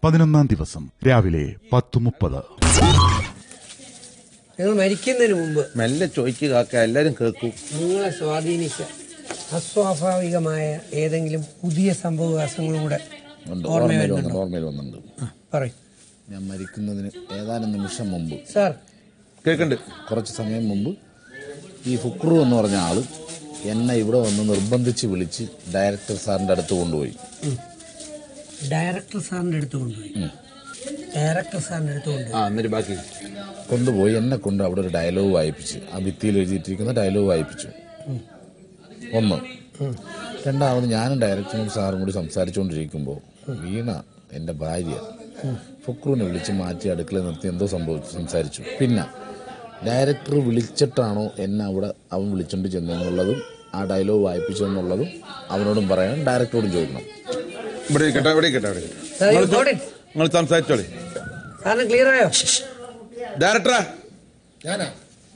പതിനൊന്നാം ദിവസം രാവിലെ പത്ത് മുപ്പത് നിങ്ങൾ മരിക്കുന്നതിന് മുമ്പ് മെല്ലെ ചോദിക്കുക കാക്ക എല്ലാരും കേൾക്കും നിങ്ങളെ സ്വാധീനിച്ച അസ്വാഭാവികമായ ഏതെങ്കിലും പുതിയ സംഭവവികാസങ്ങളും കൂടെ ഉണ്ട് ഓർമ്മ ഓർമ്മയിൽ വരുന്നുണ്ടോ വന്നുണ്ട് ഓർമ്മയിൽ വന്നിട്ടുണ്ട് പറയും ഞാൻ മരിക്കുന്നതിന് ഏതാനും നിമിഷം മുമ്പ് സാർ കേൾക്കണ്ട് കുറച്ച് സമയം മുമ്പ് ഈ ഫുക്രു എന്ന് പറഞ്ഞ ആള് എന്നെ ഇവിടെ വന്ന് നിർബന്ധിച്ച് വിളിച്ച് ഡയറക്ടർ സാറിൻ്റെ അടുത്ത് കൊണ്ടുപോയി ഡയറക്ടർ സാറിന്റെ അടുത്ത് കൊണ്ടുപോയി ഡയറക്ടർ സാറിന്റെ അടുത്ത് കൊണ്ടുപോയി ആ എന്നിട്ട് ബാക്കി കൊണ്ടുപോയി എന്നെ കൊണ്ട് അവിടെ ഒരു ഡയലോഗ് വായിപ്പിച്ച് ആ ഭിത്തിയിൽ എഴുതിയിട്ടിരിക്കുന്ന ഡയലോഗ് വായിപ്പിച്ചു ഒന്ന് രണ്ടാമത് ഞാനും ഡയറക്ടറും സാറും കൂടി സംസാരിച്ചുകൊണ്ടിരിക്കുമ്പോൾ വീണ എൻ്റെ ഭാര്യ ഫുക്രുവിനെ വിളിച്ച് മാറ്റി അടുക്കളയിൽ നിർത്തി എന്തോ സംഭവിച്ചു സംസാരിച്ചു പിന്നെ ഡയറക്ടർ വിളിച്ചിട്ടാണോ എന്നെ അവിടെ അവൻ വിളിച്ചോണ്ട് ചെന്നെന്നുള്ളതും ആ ഡയലോഗ് വായിപ്പിച്ചെന്നുള്ളതും അവനോടും പറയണം ഡയറക്ടറോടും ചോദിക്കണം ഇവിടെ ഇരിക്കട്ടെ ഇവിടെ ഇരിക്കട്ടെ ഇവിടെ ഇരിക്കട്ടെ. സാർ നിങ്ങൾ got it. നിങ്ങൾ സംസാരിച്ചോളി സാറിന് ക്ലിയർ ആയോ ഡയറക്ടറാ ഞാനാ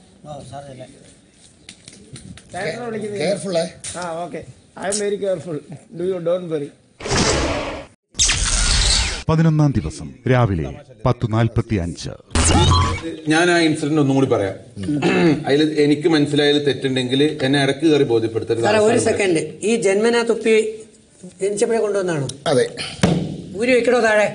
കെയർഫുള്ളേ ആ okay I am very careful do you don't worry പതിനൊന്നാം ദിവസം രാവിലെ പത്ത് നാൽപ്പത്തി അഞ്ച് ഞാൻ ആ ഇൻസിഡന്റ് ഒന്നും കൂടി പറയാം അതിൽ എനിക്ക് മനസ്സിലായാലും തെറ്റുണ്ടെങ്കിൽ എന്നെ ഇടക്ക് കയറി ബോധ്യപ്പെടുത്തരുത് സാറേ ഒരു അവസാനം സെക്കൻഡ് ഈ ജന്മനാ തുപ്പി ജനിച്ചപ്പോഴേ കൊണ്ടുവന്നാണോ അതെ ഊരി വെക്കണോ താഴെ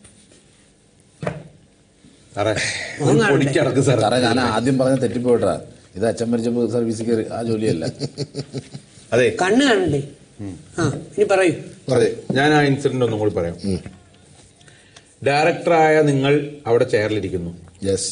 സാറേ ഒന്നും കാണണ്ടേ? പൊടിക്ക് അടക്ക് സാറേ സാറേ ഞാൻ ആദ്യം പറഞ്ഞ തെറ്റിപ്പോയിട്ടാ ഇത് അച്ഛൻ മരിച്ചപ്പോൾ സർവീസിൽ കയറി ആ ജോലിയല്ല അതെ കണ്ണ് കാണണ്ടേ ആ ഇനി പറയൂ അതെ ഞാൻ ആ ഇൻസിഡന്റ് ഒന്നും കൂടി പറയാം ഡയറക്ടറായ നിങ്ങൾ അവിടെ ചെയറിലിരിക്കുന്നു യെസ്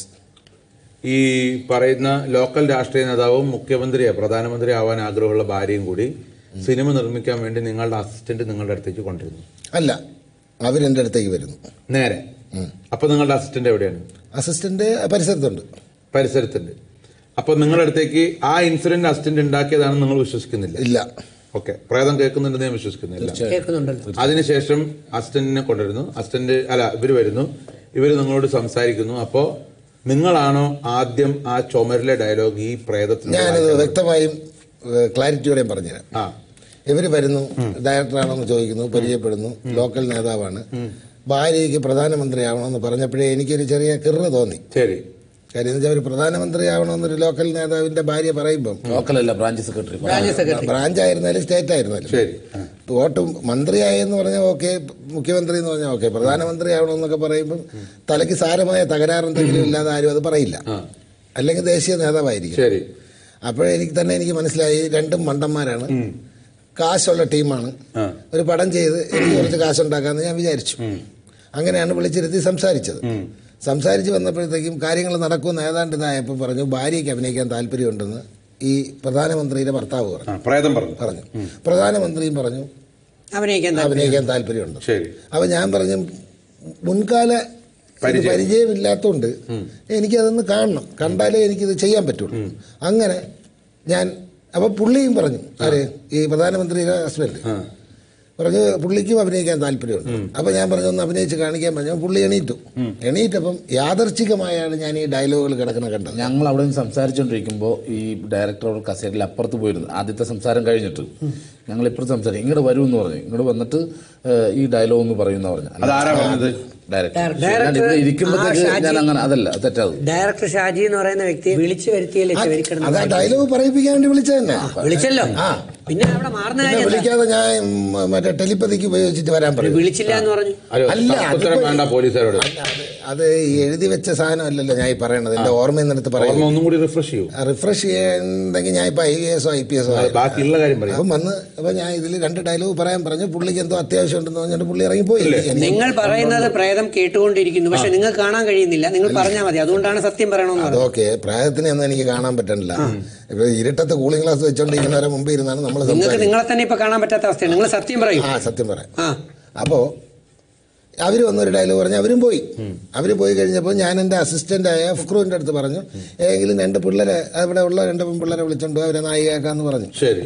ഈ പറയുന്ന ലോക്കൽ രാഷ്ട്രീയ നേതാവും മുഖ്യമന്ത്രിയോ പ്രധാനമന്ത്രി ആവാൻ ആഗ്രഹമുള്ള ഭാര്യയും കൂടി സിനിമ നിർമ്മിക്കാൻ വേണ്ടി നിങ്ങളുടെ അസിസ്റ്റന്റ് നിങ്ങളുടെ അടുത്തേക്ക് കൊണ്ടിരുന്നു അല്ല അവരെൻ്റെ അടുത്തേക്ക് വരുന്നു നേരെ അപ്പൊ നിങ്ങളുടെ അസിസ്റ്റന്റ് എവിടെയാണ് അസിസ്റ്റന്റ് പരിസരത്തുണ്ട് പരിസരത്തുണ്ട് അപ്പൊ നിങ്ങളുടെ അടുത്തേക്ക് ആ ഇൻസിഡന്റ് അസിസ്റ്റന്റ് ഉണ്ടാക്കിയതാണെന്ന് നിങ്ങൾ വിശ്വസിക്കുന്നില്ല ഇല്ല ഓക്കെ പ്രേതം കേൾക്കുന്നുണ്ടെന്ന് ഞാൻ വിശ്വസിക്കുന്നില്ല കേൾക്കുന്നുണ്ടല്ലോ അതിനുശേഷം അസിസ്റ്റന്റിനെ കൊണ്ടുവരുന്നു അസിസ്റ്റന്റ് അല്ല ഇവര് വരുന്നു ഇവര് നിങ്ങളോട് സംസാരിക്കുന്നു അപ്പോ നിങ്ങളാണോ ആദ്യം ആ ചുമരിലെ ഡയലോഗ് ഈ പ്രേതത്തിന് ഞാനത് വ്യക്തമായും ഏഹ്, ക്ലാരിറ്റിയോടെയും പറഞ്ഞുതരാം ആ ഇവർ വരുന്നു ഡയറക്ടറാണെന്ന് ചോദിക്കുന്നു പരിചയപ്പെടുന്നു ലോക്കൽ നേതാവാണ് ഭാര്യയ്ക്ക് പ്രധാനമന്ത്രിയാവണമെന്ന് പറഞ്ഞപ്പോഴേ എനിക്കൊരു ചെറിയ കിറ് തോന്നി ശരി കാര്യം എന്ന് വെച്ചാൽ ഒരു പ്രധാനമന്ത്രിയാവണമെന്നൊരു ലോക്കൽ നേതാവിന്റെ ഭാര്യ പറയുമ്പം ലോക്കലല്ല ബ്രാഞ്ച് സെക്രട്ടറി രാജ്യ സെക്രട്ടറി ബ്രാഞ്ച് ആയിരുന്നാലും സ്റ്റേറ്റ് ആയിരുന്നാലും ശരി ആ. വോട്ട് മന്ത്രിയായെന്ന് പറഞ്ഞാൽ ഓക്കെ മുഖ്യമന്ത്രി എന്ന് പറഞ്ഞാൽ ഓക്കെ പ്രധാനമന്ത്രി ആവണമെന്നൊക്കെ പറയുമ്പം തലയ്ക്ക് സാരമായ തകരാറെന്തെങ്കിലും ഇല്ലാതെ ആരും അത് പറയില്ല അല്ലെങ്കിൽ ദേശീയ നേതാവായിരിക്കും ശരി അപ്പോഴേ എനിക്ക് തന്നെ എനിക്ക് മനസ്സിലായി രണ്ടും മണ്ടന്മാരാണ് കാശുള്ള ടീമാണ് ആ. ഒരു പടം ചെയ്ത് എനിക്ക് കുറച്ച് കാശുണ്ടാക്കാമെന്ന് ഞാൻ വിചാരിച്ചു അങ്ങനെയാണ് വിളിച്ചിരുത്തി സംസാരിച്ചത് സംസാരിച്ച് വന്നപ്പോഴത്തേക്കും കാര്യങ്ങൾ നടക്കുമെന്ന് ഏതാണ്ട് ഇതായപ്പോൾ പറഞ്ഞു ഭാര്യയ്ക്ക് അഭിനയിക്കാൻ താല്പര്യമുണ്ടെന്ന് ഈ പ്രധാനമന്ത്രിയുടെ ഭർത്താവ് പറഞ്ഞു ആ പ്രേതം പറഞ്ഞു പറഞ്ഞു പ്രധാനമന്ത്രിയും പറഞ്ഞു അഭിനയിക്കാൻ താല്പര്യം. അഭിനയിക്കാൻ താല്പര്യമുണ്ട് ശരി അപ്പൊ ഞാൻ പറഞ്ഞു മുൻകാല ഇത് പരിചയം. പരിചയമില്ലാത്തതുകൊണ്ട് എനിക്കതൊന്ന് കാണണം കണ്ടാലേ എനിക്കിത് ചെയ്യാൻ പറ്റുള്ളൂ അങ്ങനെ ഞാൻ അപ്പൊ പുള്ളിയും പറഞ്ഞു ആര് ഈ പ്രധാനമന്ത്രിയുടെ ഹസ്ബൻഡ് ആ. പറഞ്ഞു പുള്ളിക്കും അഭിനയിക്കാൻ താല്പര്യമുണ്ട് അപ്പൊ ഞാൻ പറഞ്ഞു ഒന്ന് അഭിനയിച്ച് കാണിക്കാൻ പറഞ്ഞു പുള്ളി എണീറ്റു എണീറ്റപ്പം യാദർച്ഛികമായാണ് ഞാൻ ഈ ഡയലോഗുകൾ കിടക്കുന്ന കണ്ടത് ഞങ്ങൾ അവിടെ നിന്ന് സംസാരിച്ചുകൊണ്ടിരിക്കുമ്പോൾ ഈ ഡയറക്ടർ അവിടെ കസേരയിൽ അപ്പുറത്ത് പോയിരുന്നു ആദ്യത്തെ സംസാരം കഴിഞ്ഞിട്ട് ഞങ്ങൾ ഇപ്പുറത്ത് സംസാരിക്കും ഇങ്ങോട്ട് വരൂ എന്ന് പറഞ്ഞു ഇങ്ങോട്ട് വന്നിട്ട് ഏഹ്, ഈ ഡയലോഗ് എന്ന് പറയുന്ന പറഞ്ഞു അതാരാ പറഞ്ഞത് ഡയറക്ടർ ഡയറക്ടർ ഞാൻ ഇവിടെ ഇരിക്കുമ്പോഴത്തേക്ക് ആ, ഷാജി. ഞാൻ അങ്ങനെ അതല്ല അത് തെറ്റാത് ഡയറക്ടർ ഷാജി എന്ന് പറയുന്ന വ്യക്തിയെ വിളിച്ചു വരുത്തിയല്ലേ അത് ആ ചെവിരിക്കിടന്ന് ഡയലോഗ് പറയിപ്പിക്കാൻ വേണ്ടി വിളിച്ചത് തന്നെ വിളിച്ചല്ലോ ആ. പിന്നെ അവിടെ മാറുന്ന പിന്നെ കാര്യം എന്താ? വിളിക്കാതെ ഞാൻ ഉം, മറ്റേ ടെലിപ്പതിക്ക് ഉപയോഗിച്ചിട്ട് വരാൻ പറയും വിളിച്ചില്ല എന്ന് പറഞ്ഞു അയ്യോ അല്ല, ഉത്തരം അതിപ്പോ- വേണ്ട പോലീസുകാരോട് അല്ല, അത് അത് ഈ എഴുതി വെച്ച സാധനമല്ലല്ലോ ഞാൻ ഈ പറയണത് എന്റെ ഓർമ്മയിൽ നിന്നെടുത്ത് ഓർമ്മ പറയും ഒന്നും കൂടി റിഫ്രഷ് ചെയ്യൂ റിഫ്രഷ് ചെയ്യണമെങ്കിൽ ഞാൻ ഇപ്പൊ ഐ എ എസോ ഐ പി എസോ അത് ബാക്കിയുള്ള കാര്യം പറയും അപ്പം വന്ന് അപ്പൊ ഞാൻ ഇതിൽ രണ്ട് ഡയലോഗ് പറയാൻ പറഞ്ഞു പുള്ളിക്ക് എന്തോ അത്യാവശ്യം ഉണ്ടെന്ന് പറഞ്ഞിട്ട് പുള്ളി ഇറങ്ങിപ്പോയി എനിക്ക് നിങ്ങൾ പറയുന്നത് പ്രേതം കേട്ടുകൊണ്ടിരിക്കുന്നു പക്ഷെ നിങ്ങൾക്ക് കാണാൻ കഴിയുന്നില്ല നിങ്ങൾ പറഞ്ഞാൽ മതി അതുകൊണ്ടാണ് സത്യം പറയണമെന്ന് പറഞ്ഞത് അതൊക്കെ പ്രായത്തിന് ഒന്നും എനിക്ക് കാണാൻ പറ്റണില്ല ഇപ്പൊ ഇരുട്ടത്ത് കൂളിംഗ് ഗ്ലാസ് വെച്ചോണ്ടിരിക്കുന്നവരെ മുമ്പ് ഇരുന്നാണ് നമ്മൾ നിങ്ങൾക്ക് സംസാരിക്കുന്നത് നിങ്ങളെ തന്നെ ഇപ്പൊ കാണാൻ പറ്റാത്ത അവസ്ഥയാണ് നിങ്ങൾ സത്യം പറയും ആ സത്യം പറയാം ആ അപ്പോ അവര് വന്നൊരു ഡയലോഗ് പറഞ്ഞു അവരും പോയി അവര് പോയി കഴിഞ്ഞപ്പോൾ ഞാൻ എൻ്റെ അസിസ്റ്റന്റായ ഫുക്രുവിന്റെ അടുത്ത് പറഞ്ഞു ഏതെങ്കിലും രണ്ട് പിള്ളേരെ അവിടെ ഉള്ള രണ്ട് പിള്ളേരെ വിളിച്ചോണ്ട് പോയി അവരെ നായികയാക്കാന്ന് പറഞ്ഞു ശരി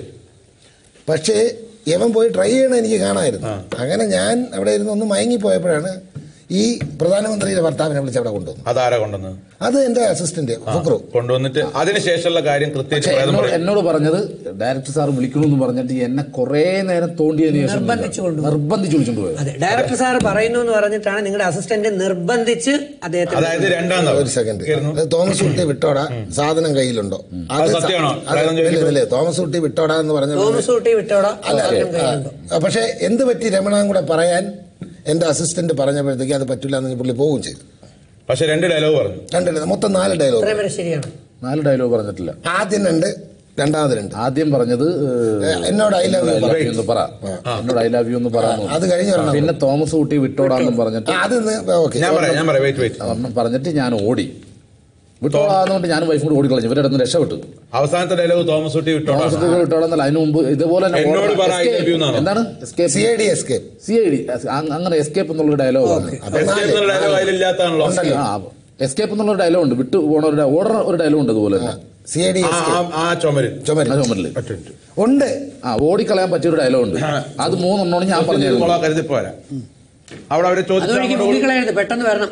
പക്ഷേ ഇവൻ പോയി ട്രൈ ചെയ്യണം എനിക്ക് കാണാമായിരുന്നു അങ്ങനെ ഞാൻ അവിടെ ഇരുന്ന് ഒന്ന് മയങ്ങിപ്പോയപ്പോഴാണ് ഈ പ്രധാനമന്ത്രിയുടെ ഭർത്താവിനെ വിളിച്ച് അവിടെ കൊണ്ടുവന്നു അതാരാ കൊണ്ടുവന്നത് അത് എൻ്റെ അസിസ്റ്റന്റ് ഫുക്രു കൊണ്ടുവന്നിട്ട് അതിനുശേഷമുള്ള കാര്യം കൃത്യമായിട്ട് പ്രേതം എന്നോട് പറയും. എന്നോട് പറഞ്ഞത് ഡയറക്ടർ സാർ വിളിക്കണമെന്ന് പറഞ്ഞിട്ട് എന്നെ കുറേ നേരം തോണ്ടിയതിനു ശേഷം നിർബന്ധിച്ചു കൊണ്ടുപോയി. നിർബന്ധിച്ച് വിളിച്ചോണ്ട് പോയത് അതെ ഡയറക്ടർ സാർ പറയുന്നു എന്ന് പറഞ്ഞിട്ടാണ് നിങ്ങളുടെ അസിസ്റ്റന്റ് നിർബന്ധിച്ച് അദ്ദേഹത്തെ അതായത് രണ്ടാം തവണ. ഒരു സെക്കൻഡ് തോമസ് കുട്ടി വിട്ടോടാ സാധനം കയ്യിലുണ്ടോ അത് സത്യമാണോ? പ്രേതം ചോദിക്കുമ്പോൾ? ഇല്ലേ തോമസ് കുട്ടി വിട്ടോടാ എന്ന് പറഞ്ഞ തോമസ് ഊട്ടി വിട്ടോടാ അല്ല സാധനം കയ്യിലുണ്ടോ? ആ, പക്ഷേ എന്ത് പറ്റി രമണൻ കൂടെ പറയാൻ എൻ്റെ അസിസ്റ്റന്റ് പറഞ്ഞപ്പോഴത്തേക്ക് അത് പറ്റില്ല എന്ന് പുള്ളി പോവുകയും ചെയ്തു പക്ഷെ രണ്ട് ഡയലോഗ് പറഞ്ഞു രണ്ടില്ല മൊത്തം നാല് ഡയലോഗ് ഇത്രയും വരെ ശരിയാണ് നാല് ഡയലോഗ് പറഞ്ഞിട്ടില്ല ആദ്യം രണ്ട് രണ്ടാമത് രണ്ട് ആദ്യം പറഞ്ഞത് ഏ, എന്നോട് I love I love you എന്ന് പറ എന്നോട് ഐ ലവ് യു എന്ന് പറയാൻ അത് കഴിഞ്ഞ് ഒരെണ്ണം. പിന്നെ തോമസ് കുട്ടി വിട്ടോടാന്നും പറഞ്ഞിട്ട് അത് ഓക്കെ ഞാൻ പറയാം ഞാൻ പറയാം വെയിറ്റ് വെയിറ്റ് ഒരെണ്ണം പറഞ്ഞിട്ട് ഞാൻ ഓടി വിട്ടോടാന്നുകൊണ്ട് ഞാൻ വൈഫും കൂടി ഓടിക്കളഞ്ഞു ഇവരുടെ അടുത്ത് രക്ഷപ്പെട്ടു അവസാനത്തെ ഡയലോഗ് തോമസ് കുട്ടി വിട്ടോളാം തോമസ് കുട്ടി വിട്ടോടാന്നല്ല അതിന് മുമ്പ് ഇതുപോലെ തന്നെ എന്നോട് ഓടണം. പറ, I love Escape. you എന്നാണോ? എന്താണ് C escape I D escape C I D അങ്ങനെ എസ്കേപ്പ് എന്നുള്ള ഡയലോഗ് പറഞ്ഞു ഡയലോഗ് അതിലില്ലാത്താണല്ലോ ഉണ്ടല്ലോ. ആ എസ്കേപ്പ് എന്നുള്ള ഡയലോഗ് ഉണ്ട് വിട്ടു പോണ ഒരു ഡയ- ഓടുന്ന ഒരു ഡയലോഗ് ഉണ്ട് അതുപോലെ തന്നെ സി ഐ ഡി ആ, ആ- ആ ചുമര് ചുമര് ആ ചുമരില് ഉണ്ട് ആ ഓടിക്കളയാൻ പറ്റിയ ഒരു ഡയലോഗ് ഉണ്ട് അത് മൂന്നെണ്ണമാണ് ഞാൻ പറഞ്ഞത് കൊളാ കരുതി പോരാ അവിടെ അവരെ അതുകൊണ്ട് എനിക്ക് ചോദിച്ചു മുങ്ങിക്കളയരുത് പെട്ടെന്ന് വരണം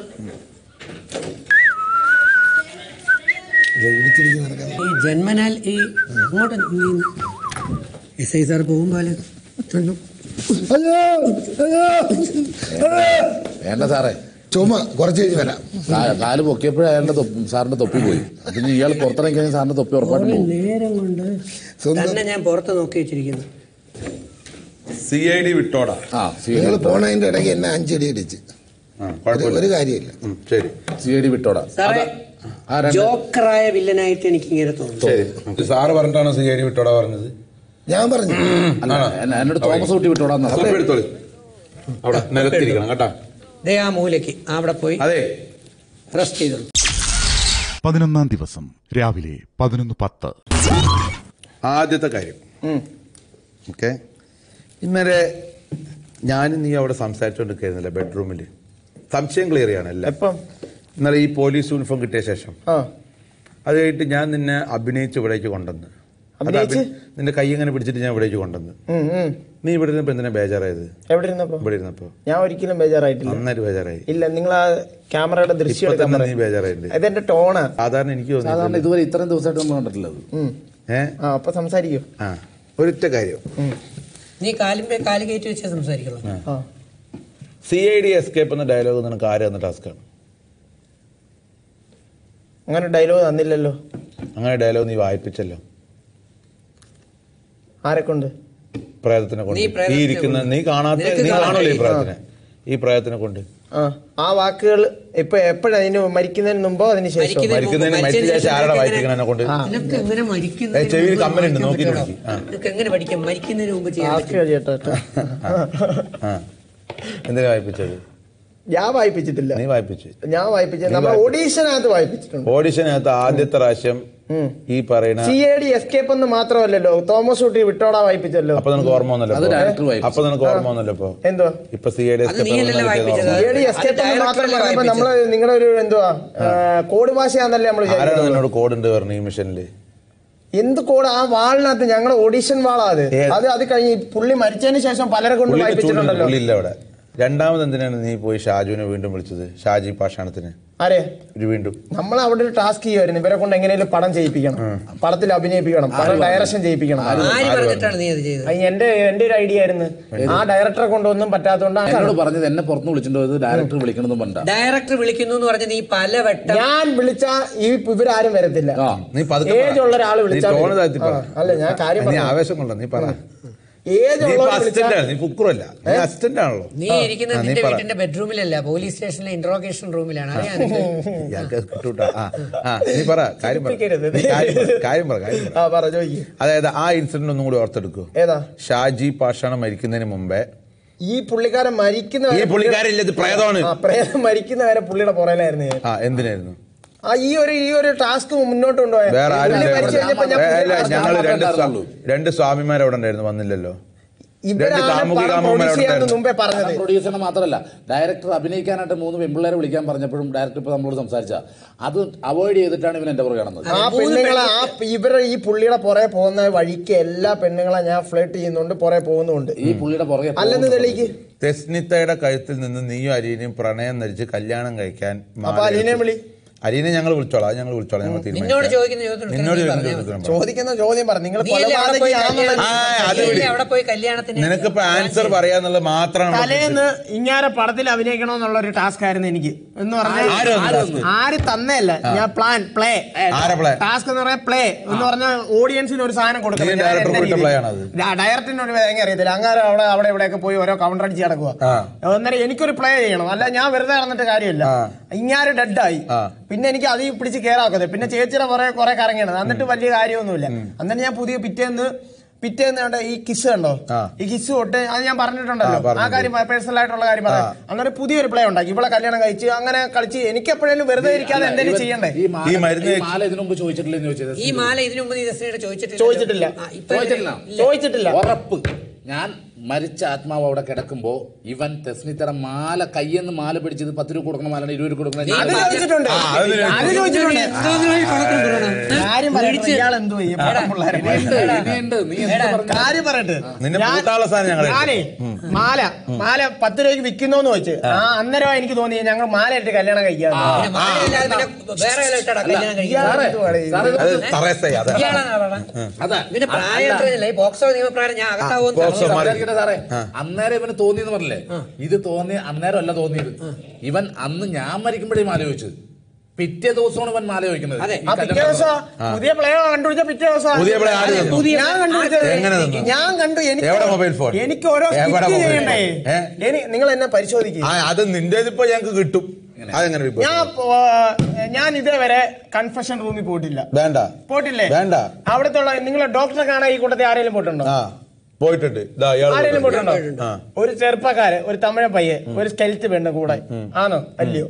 ഈ ജന്മനാൽ ഈ ഇങ്ങോട്ട് എസ് ഐ സാർ പോകുമ്പോൾ വേണ്ട സാറേ ചുമ കുറച്ച് കഴിഞ്ഞ് വരാം കാ- കാല് പൊക്കിയപ്പോഴേ അയാളുടെ തൊപ്പി സാറിന്റെ തൊപ്പി പോയി പിന്നെ ഇയാൾ പുറത്തിറങ്ങി കഴിഞ്ഞാൽ സാറിന്റെ തൊപ്പി ഉറപ്പായിട്ടും പോകും നേരം കൊണ്ട് സ്വന്തം- തന്നെ ഞാൻ പുറത്ത് നോക്കി വെച്ചിരിക്കുന്നു സി ഐ ഡി വിട്ടോടാ ആ സി നിങ്ങൾ പോണതിന്റെ ഇടയ്ക്ക് എന്നെ അഞ്ചടി അടിച്ച് ആ, ഒരു- കുഴപ്പമില്ല ഒരു കാര്യമില്ല ഉം, ശരി സി ഐ ഡി വിട്ടോടാ സാറേ ആ രണ്ട് ജോക്കറായ വില്ലനായിട്ട് എനിക്ക് ഇങ്ങനെ തോന്നുന്നു ശരി സാറ് പറഞ്ഞിട്ടാണോ സി ഐ ഡി വിട്ടോടാ പറഞ്ഞത് ഞാൻ പറഞ്ഞു അല്ല എന്നെ- എന്നോട് തോമസ് കുട്ടി വിട്ടോടാന്ന് തൊപ്പി എടുത്തോളി അവിടെ നിലത്തിരിക്കണം കേട്ടാ ദേ ആ മൂലയ്ക്ക് അവിടെ പോയി അതെ റെസ്റ്റ് ചെയ്തോളൂ പതിനൊന്നാം ദിവസം രാവിലെ പതിനൊന്ന് പത്ത് ആദ്യത്തെ കാര്യം ഓക്കെ ഇന്നലെ ഞാനും നീ അവിടെ സംസാരിച്ചുകൊണ്ടിരിക്കുന്നില്ല ബെഡ്റൂമിൽ സംശയം ക്ലിയർ ചെയ്യണല്ലേ എപ്പം ഇന്നലെ ഈ പോലീസ് യൂണിഫോം കിട്ടിയ ശേഷം ആ അത് കഴിഞ്ഞിട്ട് ഞാൻ നിന്നെ അഭിനയിച്ച് ഇവിടേക്ക് കൊണ്ടുവന്ന് അത് അഭിനയിച്ച്? അഭി- നിന്റെ കൈ ഇങ്ങനെ പിടിച്ചിട്ട് ഞാൻ ഇവിടേക്ക് കൊണ്ടുവന്ന് ഉം, ഉം. നീ ഇവിടെ ഇരുന്നപ്പോ എന്തിനാ ബേജാറായത് എവിടെ ഇരുന്നപ്പോ ഇവിടെ ഇരുന്നപ്പോ ഞാൻ ഒരിക്കലും ബേജാറായിട്ടില്ല നന്നായിട്ട് ബേജാറായി ഇല്ല നിങ്ങൾ ആ ക്യാമറയുടെ ദൃശ്യം ഇപ്പൊ എടുക്കാൻ തന്നെ പറയും നീ ബേജാറായിട്ടുണ്ട് ഇതെന്റെ ടോണാ സാധാരണ എനിക്ക് സാധാരണ തോന്നി ഇതുവരെ ഇത്രയും ദിവസമായിട്ട് നമ്മൾ കണ്ടിട്ടില്ല അത് ഉം. ഏ ആ അപ്പൊ സംസാരിക്കോ ആ ഒരൊറ്റ കാര്യം നീ കാലിന്റെ കാല് കയറ്റി വെച്ചേ സംസാരിക്കുള്ളൂ ആ സി ഐ ഡി എസ്കേപ്പ് എന്ന ഡയലോഗ് നിനക്ക് ആര് തന്ന ടാസ്ക്കാണ് അങ്ങനെ ഡയലോഗ് തന്നില്ലല്ലോ അങ്ങനെ ഡയലോഗ് നീ വായിപ്പിച്ചല്ലോ ആരെ കൊണ്ട് പ്രേതത്തിനെ കൊണ്ട് നീ ഈ പ്രേതത്തിനെ ഇരിക്കുന്ന കൊണ്ട്. നീ കാണാത്ത നിനക്ക് നീ കാണാൻ കാണൂലേ ഈ കഴിയും. പ്രേതത്തിനെ ഈ പ്രേതത്തിനെ കൊണ്ട് ആ ആ വാക്കുകൾ ഇപ്പൊ എപ്പോഴതിന് മരിക്കുന്നതിന് മുമ്പോ അതിന് ശേഷം മരിക്കുന്നതിന് മരിക്കുന്നതിന് മുമ്പ് മരിച്ച ശേഷം ആരാടാ വായിപ്പിക്കണെ കൊണ്ട് നിനക്ക് എങ്ങനെ മരിക്കുന്നതിന് ഏയ് ചെവിയിൽ മുമ്പ് കമ്മലുണ്ട്, വായിക്കാൻ നോക്കിയിട്ട് പറ്റുമോ? പഠിക്ക്. ആ. നിനക്ക് എങ്ങനെ പഠിക്കാം മരിക്കുന്നതിന് മുമ്പ് ചെയ്യാൻ ആർക്ക് പറ്റും കഴിയട്ടോ ആ എന്തിനാ വായിപ്പിച്ചത് ഞാൻ വായിപ്പിച്ചിട്ടില്ല നീ വായിപ്പിച്ചു ഞാൻ വായിപ്പിച്ചത് നമ്മൾ ഓഡീഷനകത്ത് വായിപ്പിച്ചിട്ടുണ്ട് ഓഡിഷനകത്ത് ആദ്യത്തെ പ്രാവശ്യം ഈ പറയുന്ന സി എ ഡി എസ്കേപ്പ് എന്ന് മാത്രമല്ലല്ലോ തോമസ് കുട്ടി വിട്ടോടാ വായിപ്പിച്ചല്ലോ അപ്പൊ നിനക്ക് ഓർമ്മ വന്നല്ലോ അത് ഇപ്പൊ? ഡയറക്ടർ വായിപ്പിച്ചു. അപ്പൊ നിനക്ക് ഓർമ്മ വന്നല്ലോ ഇപ്പൊ എന്തോ ഇപ്പൊ സി ഐ ഡി അത് നീയല്ലല്ലോ വായിപ്പിച്ചത്. സി എ ഡി എസ്കേപ്പ് എന്ന് മാത്രം പറഞ്ഞപ്പോ നമ്മള് നിങ്ങളുടെ ഒരു എന്തുവാ ആ, കോഡ് ഭാഷയാന്നല്ലേ നമ്മൾ ആരാണ് വിചാരിക്കുന്നത് നിന്നോട് കോഡ് ഉണ്ട് പറഞ്ഞു ഈ മിഷനില് എന്ത് കോഡ് ആ വാളിനകത്ത് ഞങ്ങളുടെ ഓഡീഷൻ വാളാ അത് ഏത്? അത് അത് കഴിഞ്ഞ് ഈ പുള്ളി മരിച്ചതിന് ശേഷം പലരെ കൊണ്ട് പുള്ളിക്ക് ചൂണ്ടില്ല വായിപ്പിച്ചിട്ടുണ്ടല്ലോ പുള്ളി ഇല്ല അവിടെ രണ്ടാമത് എന്തിനാണ് നീ പോയി ഷാജുവിനെ വീണ്ടും വിളിച്ചത് ഷാജി പാഷാണത്തിന് ആരെ ഒരു വീണ്ടും നമ്മൾ അവിടെ ഒരു ടാസ്ക് ചെയ്യുമായിരുന്നു ഇവരെ കൊണ്ട് എങ്ങനെയും പടം ചെയ്യിപ്പിക്കണം പടത്തിൽ അഭിനയിപ്പിക്കണം പടം ഡയറക്ഷൻ ചെയ്യിപ്പിക്കണം ആര് പറഞ്ഞിട്ടാണ് നീ അത് ചെയ്തത് അത് എന്റെ എന്റെ ഒരു ഐഡിയ ആയിരുന്നു ആ ഡയറക്ടറെ കൊണ്ടൊന്നും പറ്റാത്തതുകൊണ്ട് ആ- എന്നോട് പറഞ്ഞത് എന്നെ പുറത്തുനിന്ന് വിളിച്ചിട്ട് പോയത് ഡയറക്ടർ വിളിക്കണമെന്ന് പറഞ്ഞ ഡയറക്ടർ വിളിക്കുന്നു എന്ന് പറഞ്ഞ് നീ പല വട്ടം ഞാൻ വിളിച്ച ഈ ഇവരാരും വരത്തില്ല ആ നീ പതുക്കെ പറ. ഏജ് ഉള്ള ഒരാൾ നീ വിളിച്ചാൽ ടോണ് താഴ്ത്തി പറ. അല്ല ഞാൻ കാര്യം നീ പറഞ്ഞു ആവേശം കൊണ്ട നീ പറ ഏജ് നീ ഉള്ളവർ അസിസ്റ്റന്റ് വിളിച്ചാൽ ആണ് നീ ഫുക്രല്ല നീ അസിസ്റ്റന്റ് ആണല്ലോ നീ ഇരിക്കുന്ന ആ, നീ നിന്റെ പറ. വീട്ടിന്റെ ബെഡ്റൂമിലല്ല പോലീസ് സ്റ്റേഷനിലെ ഇന്ററോഗേഷൻ റൂമിലാണ് അറിയാൻ ഇയാൾക്ക് അത് കിട്ടൂട്ടാ ആ ആ നീ പറ കാര്യം പറ ചിരിപ്പിക്കരുത്. നീ കാര്യം പറ, കാര്യം പറ കാര്യം പറ ആ പറ ചോദിക്കും അതായത് ആ ഇൻസിഡന്റ് ഒന്നും കൂടി ഓർത്തെടുക്കൂ ഏതാ ഷാജി പാഷാണ് മരിക്കുന്നതിന് മുമ്പേ ഈ പുള്ളിക്കാരൻ മരിക്കുന്ന ഈ വരെ പുള്ളിക്കാരില്ല ഇത് പ്രേതമാണ് ആ പ്രേതം മരിക്കുന്ന വരെ പുള്ളിയുടെ പുറയിലായിരുന്നു ഞാൻ ആ എന്തിനായിരുന്നു ആ ഈ ഒരു ഈ ഒരു ടാസ്ക് മുന്നോട്ട് കൊണ്ടുപോയ വേറെ ആരും പുള്ളി ഇല്ല മരിച്ചു ഇവിടെ. കഴിഞ്ഞപ്പോ ഞാൻ ഏ, അല്ല പുള്ളിയെ ഞങ്ങൾ രണ്ട് ഉണ്ടായിരുന്നുള്ളൂ. സ്വാ- രണ്ട് സ്വാമിമാർ അവിടെ ഉണ്ടായിരുന്നു വന്നില്ലല്ലോ ഇവരാണ് കാമുകി പടം കാമുകന്മാർ പ്രൊഡ്യൂസ് ചെയ്യാന്ന് അവിടെ മുമ്പേ പറഞ്ഞത് പ്രൊഡ്യൂസറിന് മാത്രമല്ല ഡയറക്ടർ അഭിനയിക്കാനായിട്ട് മൂന്ന് പെൺപിള്ളേരെ വിളിക്കാൻ പറഞ്ഞപ്പോഴും ഡയറക്ടർ ഇപ്പൊ നമ്മളോട് സംസാരിച്ച അത് അവോയ്ഡ് ചെയ്തിട്ടാണ് ഇവൻ എന്റെ പുറകെ നടന്നത് ആ പെണ്ണുങ്ങളെ ആ ഇവരുടെ ഈ പുള്ളിയുടെ പുറകെ പോകുന്ന വഴിക്ക് എല്ലാ പെണ്ണുങ്ങളെ ഞാൻ ഫ്ലേട്ട് ചെയ്യുന്നുണ്ട് പുറകെ പോകുന്നുണ്ട് ഈ പുള്ളിയുടെ പുറകെ അല്ലെന്ന് പോകുന്ന തെളിയിക്ക് തെസ്നിത്തയുടെ കഴുത്തിൽ നിന്ന് നീയും അരീനയും പ്രണയം നരിച്ച് കല്യാണം കഴിക്കാൻ അപ്പൊ മാല അലീനെ വിളി അലീനെ ഞങ്ങൾ വിളിച്ചോളാം അത് ഞങ്ങൾ വിളിച്ചോളാം ഞങ്ങൾ നിന്നോട് തീരുമാനിക്കാം ചോദിക്കുന്ന ചോദ്യത്തിന് നിന്നോട് ഉത്തരം നീ ചോദിക്കുന്ന പറഞ്ഞാൽ മതി. ചോദ്യത്തിന് പറ. ചോദിക്കുന്ന ചോദ്യം പറ നിങ്ങൾ നീയല്ലേ അവിടെ പോയി കൊലപാതകയാണെന്നുള്ള കല്യാണം- ആ, അത് നീയല്ലേ വിട്. അവിടെ പോയി കല്യാണത്തിന് നിനക്കിപ്പോ ആൻസർ പറയാന്നുള്ളത് മാത്രമാണ് തലേന്ന് ഇങ്ങനെ പടത്തിൽ അഭിനയിക്കണമെന്നുള്ള ഒരു ടാസ്ക് ആയിരുന്നു എനിക്ക് എന്ന് ആര് പറഞ്ഞാൽ തന്നു task? ആര് തന്നല്ല ഞാൻ പ്ലാൻ പ്ലേ ആരെ play? ടാസ്ക് എന്ന് പറയാൻ പ്ലേ എന്ന് പറഞ്ഞാൽ ഓഡിയൻസിന് ഒരു സാധനം കൊടുക്കണം നീ ഞാൻ director എന്റെ വിട്ട രീതി. play ആണത്? ഡ- ഡയറക്ടറിന് ഒരു തേങ്ങ അറിയത്തില്ല അങ്ങനെ അവിടെ അവിടെ ഇവിടെയൊക്കെ പോയി ഓരോ കൗണ്ടർ അടിച്ച് കിടക്കുക ആ. അന്നേരം എനിക്കൊരു പ്ലേ ചെയ്യണം അല്ല ഞാൻ വെറുതെ നടന്നിട്ട് കാര്യമില്ല ആ. ഇങ്ങാര് ഡെഡായി ആ. പിന്നെ എനിക്ക് അതിൽ പിടിച്ച് കേറാക്കത് പിന്നെ ചേച്ചിയുടെ കുറെ കുറെ കറങ്ങിയാണ് എന്നിട്ട് വലിയ കാര്യമൊന്നുമില്ല അന്നേരം ഞാൻ പുതിയ പിറ്റേന്ന് പിറ്റേന്ന് കണ്ട ഈ കിസ് കണ്ടോ ആ. ഈ കിസ് തൊട്ട് അത് ഞാൻ പറഞ്ഞിട്ടുണ്ടല്ലോ ആ, പറഞ്ഞിട്ടുണ്ട്. ആ കാര്യം പേഴ്സണൽ ആയിട്ടുള്ള കാര്യം പറയാം അങ്ങനെ പുതിയൊരു പ്ലേ ഉണ്ടാക്കി ഇവിടെ കല്യാണം കഴിച്ച് അങ്ങനെ കളിച്ച് എനിക്ക് എപ്പോഴേലും വെറുതെ ഇരിക്കാതെ എന്തെങ്കിലും ചെയ്യണ്ടേ ഈ മാല ഈ മരുന്ന് ഈ മാല ഇതിനു മുമ്പ് ചോദിച്ചിട്ടില്ലെന്ന് ചോദിച്ചത് ഈ മാല ഇതിനു മുമ്പ് നീ ജസ്റ്റിനോട് ചോദിച്ചിട്ടില്ല ചോദിച്ചിട്ടില്ല. ആ, ഇപ്പൊ ചോദിച്ചിട്ടില്ല. ഇല്ല. ചോദിച്ചിട്ടില്ല ഉറപ്പ് ഞാൻ മരിച്ച ആത്മാവ് അവിടെ കിടക്കുമ്പോ ഇവൻ തെസ്നിത്തറ മാല കയ്യെന്ന് മാല പിടിച്ചത് പത്ത് രൂപ കൊടുക്കണ മാല ഇരുപത് രൂപ കൊടുക്കണ അത് ഞാൻ ചോദിച്ചിട്ടുണ്ട് ആ, അത് അത് ചോദിച്ചിട്ടുണ്ട് എന്തോന്നിനാ ഈ കണക്കിന് പറയണേ? ഏ? കാര്യം പറയട്ടെ ഇയാൾ എന്തോ ഈ പിള്ളേരെ ഇനിയുണ്ട്, ഇനിയുണ്ട്. നീ എന്താ പറഞ്ഞത്? കാര്യം പറയട്ടെ നിന്നെ ഞാൻ- പൂട്ടാനുള്ള സാധനം ഞങ്ങൾ ഞാനേ മാല മാല പത്ത് രൂപയ്ക്ക് വിൽക്കുന്നോന്ന് വെച്ച് ആ അന്നേരം എനിക്ക് തോന്നി ഞങ്ങൾ മാല ഇട്ട് കല്യാണം കഴിക്കാം പിന്നെ മാലയില്ലാതെ പിന്നെ വേറെ വല്ലതും ഇട്ടാടാ കല്യാണം കഴിക്കുന്നത്? സാറേ, സാറേ, ഇത് അത് തറേസയാ അതാ ഇയാളാണ് പറഞ്ഞത്. അതാ പിന്നെ പ്രായം എത്രയില്ല ഈ ബോക്സോ നിയമപ്രകാരം ഞാൻ അകത്താവുമെന്ന് ബോക്സോ പറഞ്ഞു. മാറി. സംസാരിക്കട്ടെ സാറേ അന്നേരം ഇവന് തോന്നിയെന്ന് പറഞ്ഞില്ലേ ഇത് തോന്നി അന്നേരം അല്ല തോന്നിയത് ഇവൻ അന്ന് ഞാൻ മരിക്കുമ്പോഴേ മാല ചോദിച്ചത് പിറ്റേ ദിവസമാണ് ഇവൻ മാല ചോദിക്കുന്നത് അതെ. ഈ ആ പിറ്റേ കല്യാണം ദിവസം പുതിയ പ്ലേ കണ്ടുപിടിച്ച പിറ്റേ ദിവസം പുതിയ play ആര് തന്നു? ഞാൻ കണ്ടുപിടിച്ചത് എങ്ങനെ തന്നു? ഞാൻ കണ്ടു എനിക്ക് എവിടെ mobile phone? എനിക്ക് ഓരോ എവിടെ സ്കിറ്റ് mobile ചെയ്യണ്ടേ phone? ഏ? എനി- നിങ്ങൾ എന്നെ പരിശോധിക്കുക ആ അത് നിന്റെ ഇപ്പൊ ഞങ്ങൾക്ക് കിട്ടും അതെങ്ങനെ ബിഗ് ബോസ്? ഞാൻ പോ- ഞാൻ ഇതേവരെ കൺഫെഷൻ റൂമിൽ പോയിട്ടില്ല വേണ്ട പോയിട്ടില്ലേ വേണ്ട അവിടുത്തെ നിങ്ങളെ ഡോക്ടറെ കാണാൻ ഈ കൂട്ടത്തിൽ ആരെങ്കിലും പോയിട്ടുണ്ടോ ആ പോയിട്ടുണ്ട് ഇതാ ഇയാൾ ആരെങ്കിലും പോയിട്ടുണ്ട്. പോയിട്ടുണ്ടോ ആ. ഒരു ചെറുപ്പക്കാര് ഒരു തമിഴ പയ്യെ ഒരു സ്കെൽറ്റ് പെണ്ണ് കൂടെ ആണോ അല്ലയോ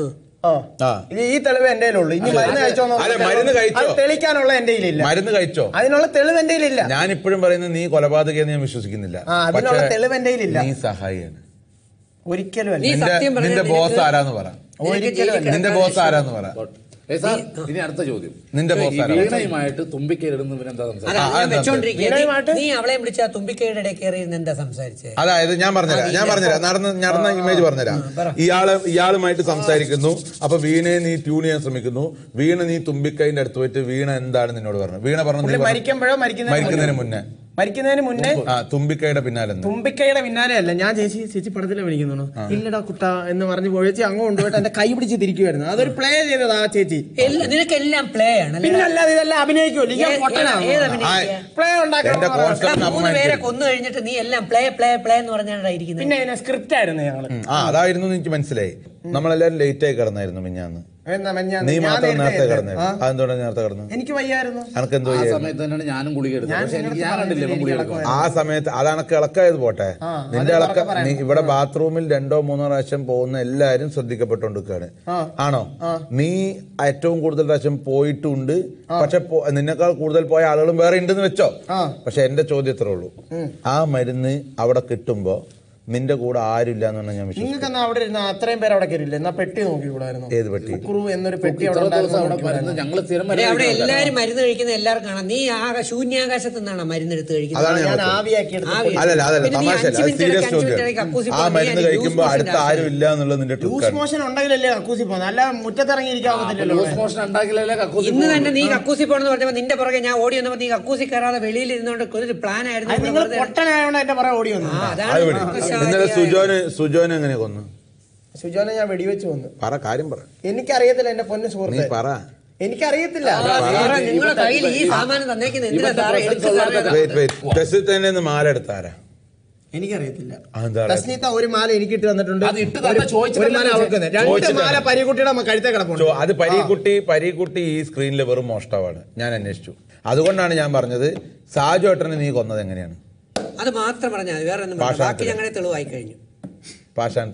ആ ആ. ഇത് ഈ തെളിവ് എന്റെ ഉള്ളൂ ഇനി മരുന്ന് കഴിച്ചോ അല്ല, മരുന്ന് കഴിച്ചോ? അത് തെളിയിക്കാനുള്ള എന്റെ കയ്യിലില്ല മരുന്ന് കഴിച്ചോ അതിനുള്ള തെളിവ് എന്റെ കയ്യിലില്ല ഞാൻ ഇപ്പോഴും പറയുന്നത് നീ കൊലപാതകയെന്ന് ഞാൻ വിശ്വസിക്കുന്നില്ല ആ, അതിനുള്ള പക്ഷേ തെളിവ് എൻ്റെ കയ്യിലില്ല. നീ സഹായിയാണ് ഒരിക്കലും നീ അല്ല നിന്റെ സത്യം പറഞ്ഞാൽ നിന്റെ നിനക്ക് ബോസ് ആരാന്ന് പറ നിനക്ക് ജയിലിൽ നിന്റെ കിടക്കാൻ ബോസ് ആരാന്ന് പറ ഏ സാർ ഇനി അടുത്ത ചോദ്യം നിന്റെ boss ഈ ആരാ? വീണയുമായിട്ട് തുമ്പിക്കയിലിടുന്നവൻ എന്താ അതാ സംസാരിച്ചത് ആ, ഞാൻ എന്താ? വെച്ചോണ്ടിരിക്കുക വീണയുമായിട്ട്? നീ അവളെ വിളിച്ച ആ തുമ്പിക്കയുടെ ഇടയിൽ കയറി ഇരുന്ന് എന്താ സംസാരിച്ചേ അതായത് ഞാൻ പറഞ്ഞുതരാം ഞാൻ പറഞ്ഞുതരാം നടന്ന നടന്ന ഇമേജ് പറഞ്ഞുതരാം ഇയാള് ഇയാളുമായിട്ട് സംസാരിക്കുന്നു അപ്പൊ വീണയെ നീ ട്യൂൺ ചെയ്യാൻ ശ്രമിക്കുന്നു വീണ നീ തുമ്പിക്കൈന്റെ അടുത്ത് പോയിട്ട് വീണ എന്താണ് നിന്നോട് പറഞ്ഞത് വീണ പറഞ്ഞു പുള്ളി നീ പറഞ്ഞു, മരിക്കുമ്പോഴോ മരിക്കുന്നതിന് മരിക്കുന്നതിന് മുന്നേ മരിക്കുന്നതിന് മുന്നേ ആ തുമ്പിക്കൈയുടെ പിന്നാലെ നിന്ന്. തുമ്പിക്കൈയുടെ പിന്നാലെ അല്ല ഞാൻ ചേച്ചി ചേച്ചി പടത്തിലെ വിളിക്കുന്നു ഇല്ലടാ കുട്ട എന്ന് പറഞ്ഞ് പോയിച്ച് അങ്ങ് കൊണ്ടുപോയിട്ട് എന്റെ കൈ പിടിച്ച് തിരിക്കുമായിരുന്നു അതൊരു പ്ലേ ചെയ്തതാ ആ ചേച്ചി എല്ലാം നിനക്കെല്ലാം പ്ലേ ആണ് പിന്നെ അല്ലാതെ ഇതെല്ലാം അഭിനയിക്കുമല്ലോ ഞാൻ ഏത് പൊട്ടനാണ് അഭിനയിക്കുക? പ്ലേ എന്റെ ഉണ്ടാക്കാൻ കോൺസെപ്റ്റ് എടാ, മൂന്ന് പേരെ അപമാനിക്കരുത്. കൊന്നു കഴിഞ്ഞിട്ട് നീ എല്ലാം പ്ലേ പ്ലേ പ്ലേ എന്ന് പറഞ്ഞാണ് ഇരിക്കുന്നത് പിന്നെ ഇതിനെ സ്ക്രിപ്റ്റ് ആയിരുന്നു ഞങ്ങള് ഉം. ആ അതായിരുന്നു എന്ന് എനിക്ക് മനസ്സിലായി നമ്മളെല്ലാരും ലേറ്റ് ആയി കിടന്നായിരുന്നു മിഞ്ഞാന്ന് എന്നാ ഞാൻ- നീ ഞാൻ മാത്രം നേരത്തെ നേരത്തെ കിടന്നായിരുന്നു ആ, അതെന്തുകൊണ്ടാണ് നേരത്തെ കിടന്നു എനിക്ക് വയ്യായിരുന്നു അനക്ക് എന്തോ ആ ചെയ്യായിരുന്നു? സമയത്ത് തന്നെയാണ് ഞാനും ഗുളിക എടുത്തത് ഞാൻ പക്ഷെ എനിക്ക് നിങ്ങളുടെ ഞാൻ കണ്ടില്ല ഇവൻ എനിക്ക് ഗുളിക ഇളക്കം എടുക്കുന്നത്. ആ സമയത്ത് അതാണ് ഇളക്കായത് പോട്ടെ ആ, നിന്റെ അത് ഇളക്ക ഉറക്കെ പറയാം. നീ ഇവിടെ ബാത്റൂമിൽ രണ്ടോ മൂന്നോ പ്രാവശ്യം പോകുന്ന എല്ലാരും ശ്രദ്ധിക്കപ്പെട്ടുകൊണ്ടിരിക്കുകയാണ് ആ. ആണോ നീ ഏറ്റവും കൂടുതൽ പ്രാവശ്യം പോയിട്ടുണ്ട് പക്ഷെ പോ- നിന്നെക്കാൾ കൂടുതൽ പോയ ആളുകളും വേറെ ഉണ്ടെന്ന് വെച്ചോ ആ. പക്ഷെ എന്റെ ചോദ്യം ഇത്രേ ഉള്ളൂ ആ മരുന്ന് അവിടെ കിട്ടുമ്പോ നിന്റെ കൂടെ ആരുമില്ല എന്ന് പറഞ്ഞാൽ ഞാൻ വിശ്വസിക്കും നിങ്ങൾക്ക് എന്നാ അവിടെ ഇരുന്ന അത്രയും പേര് അവിടെ കയറിയില്ല എന്നാ പെട്ടി നോക്കിക്കൂടായിരുന്നു ഏത് പെട്ടി കുക്കറു എന്നൊരു പെട്ടി അവിടെ ഇത്ര ദിവസം ഉണ്ടായിരുന്നു അവിടെ നോക്കിക്കൂടായിരുന്നോ? മരുന്ന് ഞങ്ങൾ സ്ഥിരം എടേ, മരുന്ന് അവിടെ കഴിക്കുന്ന ആൾക്കാരാ. എല്ലാരും മരുന്ന് കഴിക്കുന്ന എല്ലാവർക്കും കാണാം നീ ആകെ ശൂന്യാകാശത്ത് നിന്നാണ് മരുന്ന് എടുത്ത് കഴിക്കുന്നത് അതാണ് ഞാൻ ഞാൻ വെച്ചത്. ആവിയാക്കി എടുത്ത് ആവി. അല്ലല്ല അതല്ല പിന്നെ നീ തമാശ അഞ്ച് മിനിറ്റ് സീരിയസ് ഇടയ്ക്ക് അഞ്ച് മിനിറ്റ് ഇടയ്ക്ക് ചോദ്യം കക്കൂസിൽ ആ പോയി മരുന്ന് നീ കഴിക്കുമ്പോ ലൂസ് അടുത്ത മോഷൻ ആരും ഇല്ല എന്നുള്ളത് നിന്റെ ലൂസ് ട്രിക്കാണ് മോഷൻ ഉണ്ടെങ്കിലല്ലേ കക്കൂസി പോകുന്നത് അല്ല മുറ്റത്തിറങ്ങിയിരിക്കാവത്തില്ലല്ലോ ലൂസ് മോഷൻ ഉണ്ടാക്കില്ലല്ലേ കക്കൂസ് ഇന്ന് തന്നെ നീ കക്കൂസി പോണെന്ന് പറഞ്ഞപ്പോ നിന്റെ പുറകെ ഞാൻ ഓടി വന്നപ്പോ നീ കക്കൂസി കയറാതെ വെളിയിൽ ഇരുന്നോണ്ട് ഒരു പ്ലാൻ ആയിരുന്നു അത് ഇവിടെ നിങ്ങൾ വെറുതെ- പൊട്ടനായോണ്ട് എന്റെ പുറകെ ഓടി വന്നു ആ, അത് അതാണ് വിട് പ്രശ്നം. ഇന്നലെ സുജോന് സുജോന് എങ്ങനെ കൊന്നു സുജോനെ ഞാൻ വെടിവെച്ച് വന്നു പറ കാര്യം പറ എനിക്കറിയത്തില്ല എന്റെ പൊന്നു നീ സുഹൃത്തെ പറ എനിക്കറിയത്തില്ല ആ, സാറേ, നിങ്ങളുടെ കയ്യിൽ ഈ സാമാനം തന്നേക്കുന്നത് എന്തിനാ സാറേ എടുത്ത് സാറേ വെയിറ്റ് വെയിറ്റ് ടെസ്റ്റിൽ തന്നെ നിന്ന് മാല എടുത്താരാ എനിക്കറിയത്തില്ല അതെന്താ തസ്നീത്ത ഒരു മാല എനിക്ക് ഇട്ട് തന്നിട്ടുണ്ട് അത് ഇട്ട് തന്നെ ഒരു- ചോദിച്ചിട്ടല്ലേ ഒരു മാല അവൾക്ക് തന്നെ. രണ്ട് ചോദിച്ചിട്ടാണ്. മാല പരികുട്ടിയുടെ കഴുത്തെ കിടപ്പുണ്ട് ചോ- അത് പരീക്കുട്ടി പരീക്കുട്ടി ഈ സ്ക്രീനിൽ വെറും മോഷ്ടാവാണ് ഞാൻ അന്വേഷിച്ചു അതുകൊണ്ടാണ് ഞാൻ പറഞ്ഞത് സാജു ഏട്ടനെ നീ കൊന്നത് എങ്ങനെയാണ് അത് മാത്രം പറഞ്ഞാൽ മതി വേറെ ഒന്നും വേണ്ട. ബാക്കി ഞങ്ങളെ തെളിവായി കഴിഞ്ഞു പാഷാണത്തിന്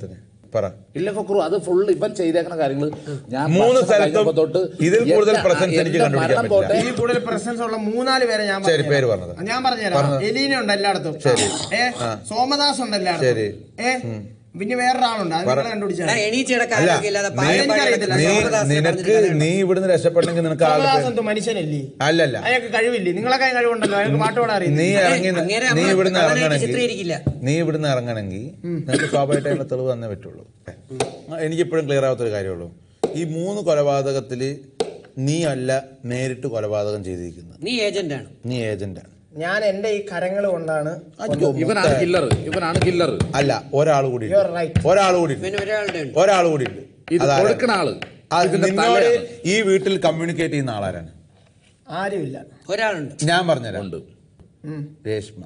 പറ ഇല്ല ഫക്രു അത് ഫുൾ ഇവൻ ചെയ്തേക്കുന്ന കാര്യങ്ങൾ ഞാൻ മൂന്ന് ഭക്ഷണം സ്ഥലത്തും കഴിക്കുമ്പോ തൊട്ട് ഇതിൽ കൂടുതൽ എന്റെ- presence എനിക്ക് എന്റെ കണ്ടുപിടിക്കാൻ മരണം പറ്റില്ല. പോട്ടെ ഇതിൽ കൂടുതൽ പ്രസൻസ് ഉള്ള മൂന്നാല് പേരെ ഞാൻ ശരി, പേര് പറഞ്ഞുതരാം. പറഞ്ഞത്. ഞാൻ പറഞ്ഞുതരാം എലീന ഉണ്ട് എല്ലായിടത്തും ഏ സോമദാസ് ഉണ്ട് ശരി. എല്ലായിടത്തും ഏ പിന്നെ വേറൊരാളുണ്ട് അത് നിങ്ങൾ കണ്ടുപിടിച്ചാൽ എടാ, എണീച്ച് കിടക്കാൻ അല്ല ആരോഗ്യമില്ലാതെ നീ- പായം പാടിയിട്ടില്ല. നീ ശോഭദാസിനെ നിനക്ക് പറഞ്ഞിട്ട് കാര്യമുണ്ടോ? നീ ഇവിടുന്ന് രക്ഷപ്പെടണമെങ്കിൽ നിനക്ക് ആൾക്ക് സോമദാസ് എന്തോ മനുഷ്യനല്ലേ അല്ലല്ല അയാൾക്ക് കഴിവില്ലേ നിങ്ങളൊക്കെ കഴിവുണ്ടല്ലോ അയാൾക്ക് പാട്ട് പാടാൻ നീ അറിയില്ല ഇറങ്ങി അങ്ങേരെ നീ നമ്മള് ഇവിടുന്ന് കള്ളനായിട്ട് ഇറങ്ങണമെങ്കിൽ ചിത്രീകരിക്കില്ല. നീ ഇവിടുന്ന് ഇറങ്ങണമെങ്കിൽ നിനക്ക് സ്വാഭാവികമായിട്ടുള്ള തെളിവ് തന്നേ പറ്റുള്ളൂ എനിക്കിപ്പോഴും ക്ലിയർ ആവാത്തൊരു കാര്യമുള്ളൂ ഈ മൂന്ന് കൊലപാതകത്തില് നീ അല്ല നേരിട്ട് കൊലപാതകം ചെയ്തിരിക്കുന്നത് നീ ഏജന്റാണ് നീ ഏജന്റാണ് ഞാൻ എന്റെ ഈ കരങ്ങൾ കൊണ്ടാണ് ഇവനാണ് കില്ലർ ഇവനാണ് കില്ലർ അല്ല ഒരാൾ കൂടി You are right. ഒരാൾ കൂടി ഉണ്ട്. പിന്നെ ഒരാളുടെ ഉണ്ട് ഒരാൾ കൂടി ഉണ്ട് ഇത് അതാരാ? കൊടുക്കണ ആള് അത് ഇതിന്റെ നിന്നോട് തലയാണ്. ഈ വീട്ടിൽ കമ്മ്യൂണിക്കേറ്റ് ചെയ്യുന്ന ആളാരാണ് ആരുമില്ല ഒരാളുണ്ട് ഞാൻ പറഞ്ഞുതരാം ഉണ്ട് ഉം. രേഷ്മ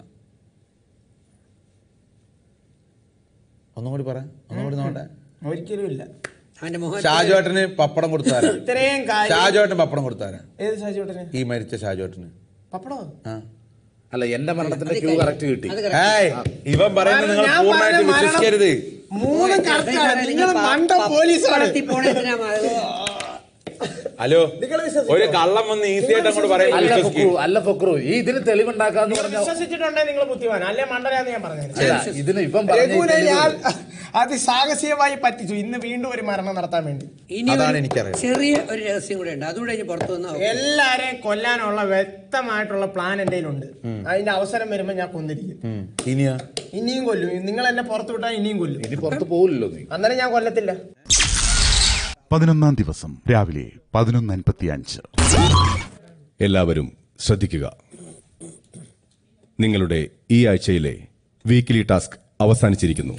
ഒന്നും കൂടി പറ ഒന്നും കൂടി നോട്ടെ ഒരിക്കലും ഇല്ല അവന്റെ മുഖം ഷാജുവേട്ടന് പപ്പടം കൊടുത്താരാ ഇത്രയും കാര്യം ഷാജുവേട്ടൻ പപ്പടം കൊടുത്താരാ ഏത് ഷാജിയോട്ടന് ഈ മരിച്ച ഷാജുവേട്ടന് പപ്പടോ ആ. അല്ല എന്റെ മരണത്തിന്റെ ക്യൂ കറക്റ്റ് കിട്ടി അത് correct. ഏയ് ഇവൻ പറയുന്നത് നിങ്ങൾ ഞാൻ പൂർണ്ണമായിട്ട് പറയുന്ന മരണം- വിശ്വസിക്കരുത് മൂന്നും കറക്റ്റാണ് നിങ്ങൾ പ- മണ്ട പ- പോലീസാണ് പപ്പടത്തിൽ പോണ എന്തിനാ മ- ഹലോ നിങ്ങൾ വിശ്വസിക്കോ? ഒരു കള്ളം വന്ന് ഈസി ആയിട്ട് അങ്ങോട്ട് പറയാൻ അല്ല വിശ്വസിക്കും ഫക്രു അല്ല ഫക്രു ഈ ഇതിന് തെളിവുണ്ടാക്കാന്ന് നിങ്ങൾ പറഞ്ഞ വിശ്വസിച്ചിട്ടുണ്ടെങ്കിൽ നിങ്ങൾ ബുദ്ധിമാൻ അല്ലെ മണ്ടരാന്ന് ഞാൻ പറഞ്ഞത് അല്ല ഇതിന് ഇവൻ പറഞ്ഞ ഈ രഘുവിനെ തെളിവ് ഞാൻ അതിസാഹസികമായി പറ്റിച്ചു ഇന്ന് വീണ്ടും ഒരു മരണം നടത്താൻ വേണ്ടി ഇനി അതാണ് ഒരു എനിക്കറിയാം. ചെറിയ ഒരു രഹസ്യം കൂടെ ഉണ്ട് അതുകൂടെ ഇനി പുറത്തു വന്നാൽ എല്ലാരെയും കൊല്ലാനുള്ള വ്യക്തമായിട്ടുള്ള പ്ലാൻ എന്റെ ഉണ്ട് അതിന്റെ അവസരം വരുമ്പോ ഞാൻ കൊന്നിരിക്കും ഉം. ഇനിയാ ഇനിയും കൊല്ലും നിങ്ങൾ എന്നെ പുറത്തു വിട്ടാൽ ഇനിയും കൊല്ലും ഇനി പുറത്ത് പോകില്ലല്ലോ നീ അന്നേരം ഞാൻ കൊല്ലത്തില്ല പതിനൊന്നാം ദിവസം രാവിലെ പതിനൊന്ന് അൻപത്തി അഞ്ച് എല്ലാവരും ശ്രദ്ധിക്കുക നിങ്ങളുടെ ഈ ആഴ്ചയിലെ വീക്കിലി ടാസ്ക് അവസാനിച്ചിരിക്കുന്നു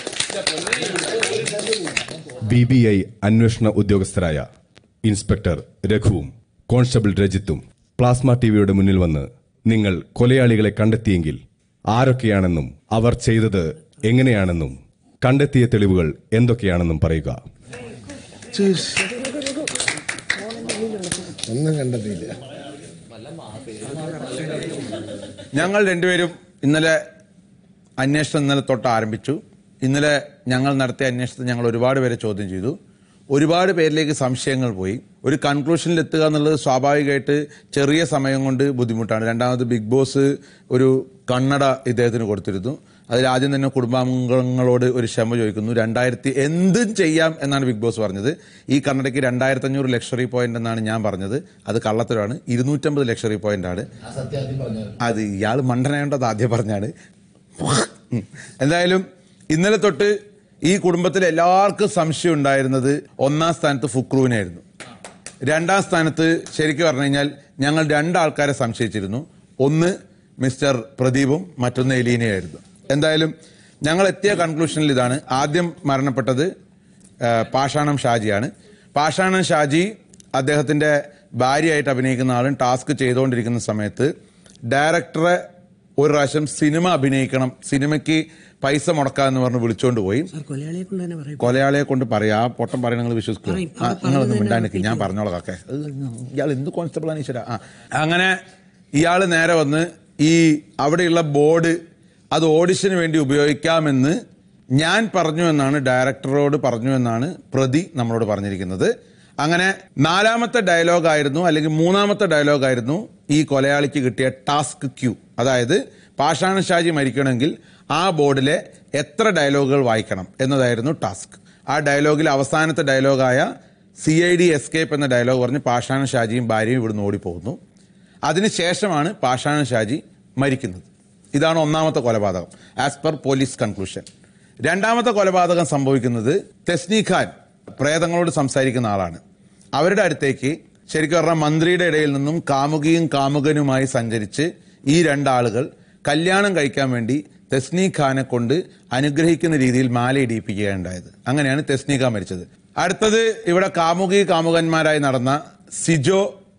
ബി ബി ഐ അന്വേഷണ ഉദ്യോഗസ്ഥരായ ഇൻസ്പെക്ടർ രഘുവും കോൺസ്റ്റബിൾ രജിത്തും പ്ലാസ്മ ടിവിയുടെ മുന്നിൽ വന്ന് നിങ്ങൾ കൊലയാളികളെ കണ്ടെത്തിയെങ്കിൽ ആരൊക്കെയാണെന്നും അവർ ചെയ്തത് എങ്ങനെയാണെന്നും കണ്ടെത്തിയ തെളിവുകൾ എന്തൊക്കെയാണെന്നും പറയുക ഒന്നും കണ്ടെത്തിയില്ല ഞങ്ങൾ രണ്ടുപേരും ഇന്നലെ അന്വേഷണം ഇന്നലെ തൊട്ട് ആരംഭിച്ചു ഇന്നലെ ഞങ്ങൾ നടത്തിയ അന്വേഷണത്തിൽ ഞങ്ങൾ ഒരുപാട് പേരെ ചോദ്യം ചെയ്തു ഒരുപാട് പേരിലേക്ക് സംശയങ്ങൾ പോയി ഒരു കൺക്ലൂഷനിൽ എത്തുക എന്നുള്ളത് സ്വാഭാവികമായിട്ട് ചെറിയ സമയം കൊണ്ട് ബുദ്ധിമുട്ടാണ് രണ്ടാമത് ബിഗ് ബോസ് ഒരു കണ്ണട ഇദ്ദേഹത്തിന് കൊടുത്തിരുന്നു അതിൽ ആദ്യം തന്നെ കുടുംബാംഗങ്ങളോട് ഒരു ക്ഷമ ചോദിക്കുന്നു രണ്ടായിരത്തി എന്തും ചെയ്യാം എന്നാണ് ബിഗ് ബോസ് പറഞ്ഞത് ഈ കണ്ണടയ്ക്ക് രണ്ടായിരത്തി അഞ്ഞൂറ് ലക്ഷറി പോയിന്റ് എന്നാണ് ഞാൻ പറഞ്ഞത് അത് കള്ളത്തരമാണ് ഇരുന്നൂറ്റമ്പത് ലക്ഷറി പോയിന്റ് ആണ് അത് ഇയാൾ മണ്ടനായോണ്ട് അത് ആദ്യം പറഞ്ഞാണ് ഉം. എന്തായാലും ഇന്നലെ തൊട്ട് ഈ കുടുംബത്തിൽ എല്ലാവർക്കും സംശയം ഉണ്ടായിരുന്നത് ഒന്നാം സ്ഥാനത്ത് ഫുക്രുവിനായിരുന്നു രണ്ടാം സ്ഥാനത്ത് ശരിക്കും പറഞ്ഞു കഴിഞ്ഞാൽ ഞങ്ങൾ രണ്ടാൾക്കാരെ സംശയിച്ചിരുന്നു ഒന്ന് മിസ്റ്റർ പ്രദീപും മറ്റൊന്ന് എലീനയായിരുന്നു എന്തായാലും ഞങ്ങൾ എത്തിയ കൺക്ലൂഷനിൽ ഇതാണ് ആദ്യം മരണപ്പെട്ടത് ആ, പാഷാണം ഷാജിയാണ് പാഷാണം ഷാജി അദ്ദേഹത്തിന്റെ ഭാര്യയായിട്ട് അഭിനയിക്കുന്ന ആളും ടാസ്ക് ചെയ്തുകൊണ്ടിരിക്കുന്ന സമയത്ത് ഡയറക്ടറെ ഒരു പ്രാവശ്യം സിനിമ അഭിനയിക്കണം സിനിമയ്ക്ക് പൈസ മുടക്കാന്ന് പറഞ്ഞ് വിളിച്ചോണ്ട് പോയി കൊലയാളിയെ കൊണ്ട് തന്നെ പറയും കൊലയാളിയെ കൊണ്ട് പറയാ ആ പൊട്ടം പറയണ നിങ്ങൾ വിശ്വസിക്കും പറയും. ആ, അവിടെ നിങ്ങളൊന്ന് പറഞ്ഞത് മിണ്ടാണ്ടിക്ക് ഞാൻ പറഞ്ഞോളാം കാക്കെ ഇയാൾ എന്ത് കോൺസ്റ്റബിൾ ആണ് ഈശ്വര ആ അങ്ങനെ ഇയാൾ നേരെ വന്ന് ഈ അവിടെയുള്ള ബോർഡ് അത് ഓഡിഷന് വേണ്ടി ഉപയോഗിക്കാമെന്ന് ഞാൻ പറഞ്ഞു എന്നാണ് ഡയറക്ടറോട് പറഞ്ഞു എന്നാണ് പ്രതി നമ്മളോട് പറഞ്ഞിരിക്കുന്നത് അങ്ങനെ നാലാമത്തെ ഡയലോഗായിരുന്നു അല്ലെങ്കിൽ മൂന്നാമത്തെ ഡയലോഗായിരുന്നു ഈ കൊലയാളിക്ക് കിട്ടിയ ടാസ്ക് ക്യൂ അതായത് പാഷാണ ഷാജി മരിക്കണമെങ്കിൽ ആ ബോർഡിലെ എത്ര ഡയലോഗുകൾ വായിക്കണം എന്നതായിരുന്നു ടാസ്ക് ആ ഡയലോഗിൽ അവസാനത്തെ ഡയലോഗായ സി ഐ ഡി എസ്കേപ്പ് എന്ന ഡയലോഗ് പറഞ്ഞ് പാഷാണ ഷാജിയും ഭാര്യയും ഇവിടുന്ന് ഓടിപ്പോകുന്നു അതിനുശേഷമാണ് പാഷാണ ഷാജി മരിക്കുന്നത് ഇതാണ് ഒന്നാമത്തെ കൊലപാതകം ആസ് പെർ പോലീസ് കൺക്ലൂഷൻ രണ്ടാമത്തെ കൊലപാതകം സംഭവിക്കുന്നത് തെസ്നി ഖാൻ പ്രേതങ്ങളോട് സംസാരിക്കുന്ന ആളാണ് അവരുടെ അടുത്തേക്ക് ശരിക്കും പറഞ്ഞാൽ മന്ത്രിയുടെ ഇടയിൽ നിന്നും കാമുകിയും കാമുകനുമായി സഞ്ചരിച്ച് ഈ രണ്ടാളുകൾ കല്യാണം കഴിക്കാൻ വേണ്ടി തെസ്നി ഖാനെ കൊണ്ട് അനുഗ്രഹിക്കുന്ന രീതിയിൽ മാല ഇടിയിപ്പിക്കുകയുണ്ടായത് അങ്ങനെയാണ് തെസ്നി ഖാൻ മരിച്ചത് അടുത്തത് ഇവിടെ കാമുകി കാമുകന്മാരായി നടന്ന സിജോ